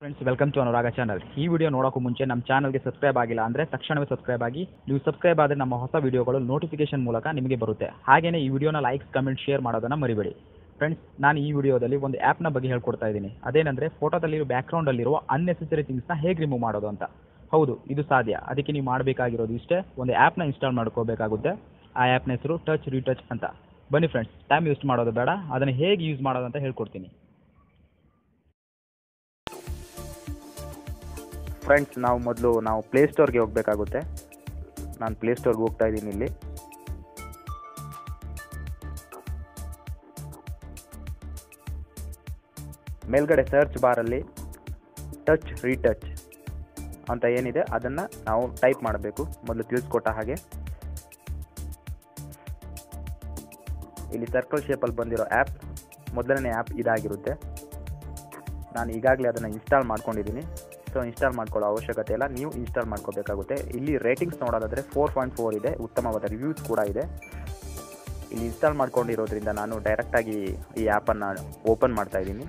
friends welcome to Anuraga channel ಈ video ನೋಡೋಕ್ಕೂ ಮುಂಚೆ ನಮ್ಮ ಚಾನಲ್ಗೆ ಸಬ್ಸ್ಕ್ರೈಬ್ ಆಗಿಲ್ಲ ಅಂದರೆ ತಕ್ಷಣವೇ ಸಬ್ಸ್ಕ್ರೈಬ್ ಆಗಿ ನೀವು ಸಬ್ಸ್ಕ್ರೈಬ್ ಆದರೆ ನಮ್ಮ ಹೊಸ ವಿಡಿಯೋಗಳು ನೋಟಿಫಿಕೇಶನ್ ಮೂಲಕ ನಿಮಗೆ ಬರುತ್ತೆ ಹಾಗೆಯೇ ಈ ವಿಡಿಯೋನ ಲೈಕ್ಸ್ ಕಮೆಂಟ್ ಶೇರ್ ಮಾಡೋದನ್ನು ಮರಿಬೇಡಿ ಫ್ರೆಂಡ್ಸ್ ನಾನು ಈ ವಿಡಿಯೋದಲ್ಲಿ ಒಂದು ಆ್ಯಪ್ನ ಬಗ್ಗೆ ಹೇಳ್ಕೊಡ್ತಾ ಇದ್ದೀನಿ ಅದೇನೆಂದರೆ ಫೋಟೋದಲ್ಲಿರೋ ಬ್ಯಾಕ್ಗ್ರೌಂಡಲ್ಲಿರುವ ಅನ್ನೆಸೆಸರಿ ಥಿಂಗ್ಸ್ನ ಹೇಗೆ ರಿಮೂವ್ ಮಾಡೋದು ಅಂತ ಹೌದು ಇದು ಸಾಧ್ಯ ಅದಕ್ಕೆ ನೀವು ಮಾಡಬೇಕಾಗಿರೋದು ಇಷ್ಟೇ ಒಂದು ಆ್ಯಪ್ನ ಇನ್ಸ್ಟಾಲ್ ಮಾಡ್ಕೋಬೇಕಾಗುತ್ತೆ ಆ ಆ್ಯಪ್ನ ಹೆಸರು ಟಚ್ ರೀಟಚ್ ಅಂತ ಬನ್ನಿ ಫ್ರೆಂಡ್ಸ್ ಟೈಮ್ ವೇಸ್ಟ್ ಮಾಡೋದು ಬೇಡ ಅದನ್ನು ಹೇಗೆ ಯೂಸ್ ಮಾಡೋದು ಅಂತ ಹೇಳ್ಕೊಡ್ತೀನಿ ಫ್ರೆಂಡ್ಸ್ ನಾವು ಮೊದಲು ನಾವು ಪ್ಲೇಸ್ಟೋರ್ಗೆ ಹೋಗಬೇಕಾಗುತ್ತೆ ನಾನು ಪ್ಲೇಸ್ಟೋರ್ಗೆ ಹೋಗ್ತಾ ಇದ್ದೀನಿ ಇಲ್ಲಿ ಮೇಲ್ಗಡೆ ಸರ್ಚ್ ಬಾರಲ್ಲಿ ಟಚ್ ರೀಟಚ್ ಅಂತ ಏನಿದೆ ಅದನ್ನು ನಾವು ಟೈಪ್ ಮಾಡಬೇಕು ಮೊದಲು ತಿಳಿಸ್ಕೊಟ್ಟ ಹಾಗೆ ಇಲ್ಲಿ ಸರ್ಕಲ್ ಶೇಪಲ್ಲಿ ಬಂದಿರೋ ಆ್ಯಪ್ ಮೊದಲನೇ ಆ್ಯಪ್ ಇದಾಗಿರುತ್ತೆ ನಾನು ಈಗಾಗಲೇ ಅದನ್ನು ಇನ್ಸ್ಟಾಲ್ ಮಾಡ್ಕೊಂಡಿದ್ದೀನಿ ಸೊ ಇನ್ಸ್ಟಾಲ್ ಮಾಡ್ಕೊಳ್ಳೋ ಅವಶ್ಯಕತೆ ಇಲ್ಲ ನೀವು ಇನ್ಸ್ಟಾಲ್ ಮಾಡ್ಕೋಬೇಕಾಗುತ್ತೆ ಇಲ್ಲಿ ರೇಟಿಂಗ್ಸ್ ನೋಡೋದಾದರೆ ಫೋರ್ ಪಾಯಿಂಟ್ ಫೋರ್ ಇದೆ ಉತ್ತಮವಾದ ರಿವ್ಯೂಸ್ ಕೂಡ ಇದೆ ಇಲ್ಲಿ ಇನ್ಸ್ಟಾಲ್ ಮಾಡ್ಕೊಂಡಿರೋದ್ರಿಂದ ನಾನು ಡೈರೆಕ್ಟಾಗಿ ಈ ಆ್ಯಪನ್ನು ಓಪನ್ ಮಾಡ್ತಾ ಇದ್ದೀನಿ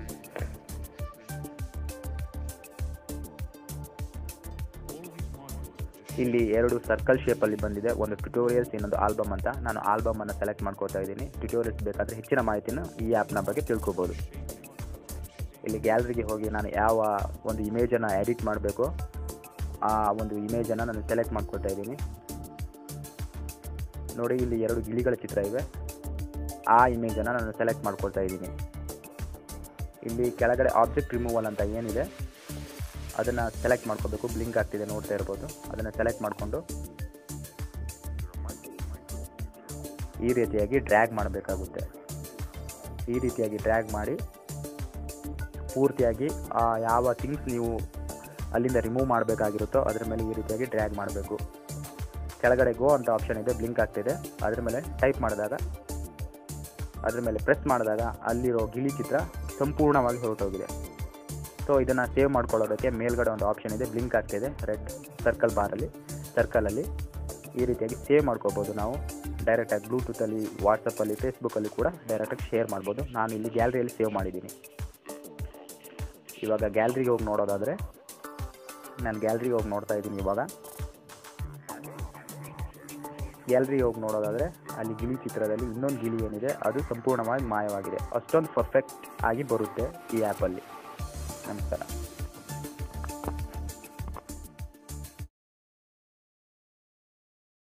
ಇಲ್ಲಿ ಎರಡು ಸರ್ಕಲ್ ಶೇಪಲ್ಲಿ ಬಂದಿದೆ ಒಂದು ಟ್ಯುಟೋರಿಯಲ್ಸ್ ಇನ್ನೊಂದು ಆಲ್ಬಮ್ ಅಂತ ನಾನು ಆಲ್ಬಮನ್ನು ಸೆಲೆಕ್ಟ್ ಮಾಡ್ಕೋತಾ ಇದ್ದೀನಿ ಟ್ಯುಟೋರಿಯಲ್ಸ್ ಬೇಕಾದರೆ ಹೆಚ್ಚಿನ ಮಾಹಿತಿನ ಈ ಆ್ಯಪ್ನ ಬಗ್ಗೆ ತಿಳ್ಕೊಬೋದು ಇಲ್ಲಿ ಗ್ಯಾಲರಿಗೆ ಹೋಗಿ ನಾನು ಯಾವ ಒಂದು ಇಮೇಜನ್ನು ಎಡಿಟ್ ಮಾಡಬೇಕು ಆ ಒಂದು ಇಮೇಜನ್ನು ನಾನು ಸೆಲೆಕ್ಟ್ ಮಾಡ್ಕೊತಾ ಇದ್ದೀನಿ ನೋಡಿ ಇಲ್ಲಿ ಎರಡು ಗಿಳಿಗಳ ಚಿತ್ರ ಇವೆ ಆ ಇಮೇಜನ್ನು ನಾನು ಸೆಲೆಕ್ಟ್ ಮಾಡ್ಕೊಳ್ತಾ ಇದ್ದೀನಿ ಇಲ್ಲಿ ಕೆಳಗಡೆ ಆಬ್ಜೆಕ್ಟ್ ರಿಮೂವಲ್ ಅಂತ ಏನಿದೆ ಅದನ್ನು ಸೆಲೆಕ್ಟ್ ಮಾಡ್ಕೋಬೇಕು ಬ್ಲಿಂಕ್ ಆಗ್ತಿದೆ ನೋಡ್ತಾ ಇರ್ಬೋದು ಅದನ್ನು ಸೆಲೆಕ್ಟ್ ಮಾಡಿಕೊಂಡು ಈ ರೀತಿಯಾಗಿ ಡ್ರ್ಯಾಗ್ ಮಾಡಬೇಕಾಗುತ್ತೆ ಈ ರೀತಿಯಾಗಿ ಡ್ರ್ಯಾಗ್ ಮಾಡಿ ಪೂರ್ತಿಯಾಗಿ ಆ ಯಾವ ಥಿಂಗ್ಸ್ ನೀವು ಅಲ್ಲಿಂದ ರಿಮೂವ್ ಮಾಡಬೇಕಾಗಿರುತ್ತೋ ಅದ್ರ ಮೇಲೆ ಈ ರೀತಿಯಾಗಿ ಡ್ರ್ಯಾಗ್ ಮಾಡಬೇಕು ಕೆಳಗಡೆ ಗೋ ಅಂತ ಆಪ್ಷನ್ ಇದೆ ಬ್ಲಿಂಕ್ ಆಗ್ತಿದೆ ಅದ್ರ ಮೇಲೆ ಟೈಪ್ ಮಾಡಿದಾಗ ಅದ್ರ ಮೇಲೆ ಪ್ರೆಸ್ ಮಾಡಿದಾಗ ಅಲ್ಲಿರೋ ಗಿಳಿ ಚಿತ್ರ ಸಂಪೂರ್ಣವಾಗಿ ಹೊರಟೋಗಿದೆ ಸೊ ಇದನ್ನು ಸೇವ್ ಮಾಡ್ಕೊಳ್ಳೋದಕ್ಕೆ ಮೇಲ್ಗಡೆ ಒಂದು ಆಪ್ಷನ್ ಇದೆ ಬ್ಲಿಂಕ್ ಆಗ್ತಿದೆ ರೆಡ್ ಸರ್ಕಲ್ ಬಾರಲ್ಲಿ ಸರ್ಕಲಲ್ಲಿ ಈ ರೀತಿಯಾಗಿ ಸೇವ್ ಮಾಡ್ಕೋಬೋದು ನಾವು ಡೈರೆಕ್ಟಾಗಿ ಬ್ಲೂಟೂತಲ್ಲಿ ವಾಟ್ಸಪ್ಪಲ್ಲಿ ಫೇಸ್ಬುಕ್ಕಲ್ಲಿ ಕೂಡ ಡೈರೆಕ್ಟಾಗಿ ಶೇರ್ ಮಾಡ್ಬೋದು ನಾನು ಇಲ್ಲಿ ಗ್ಯಾಲರಿಯಲ್ಲಿ ಸೇವ್ ಮಾಡಿದ್ದೀನಿ ಇವಾಗ ಗ್ಯಾಲ್ರಿಗೆ ಹೋಗಿ ನೋಡೋದಾದರೆ ನಾನು ಗ್ಯಾಲ್ರಿಗೆ ಹೋಗಿ ನೋಡ್ತಾ ಇದ್ದೀನಿ ಇವಾಗ ಗ್ಯಾಲ್ರಿಗೆ ಹೋಗಿ ನೋಡೋದಾದರೆ ಅಲ್ಲಿ ಗಿಳಿ ಚಿತ್ರದಲ್ಲಿ ಇನ್ನೊಂದು ಗಿಳಿ ಏನಿದೆ ಅದು ಸಂಪೂರ್ಣವಾಗಿ ಮಾಯವಾಗಿದೆ ಅಷ್ಟೊಂದು ಪರ್ಫೆಕ್ಟ್ ಆಗಿ ಬರುತ್ತೆ ಈ ಆ್ಯಪಲ್ಲಿ ನಮಸ್ಕಾರ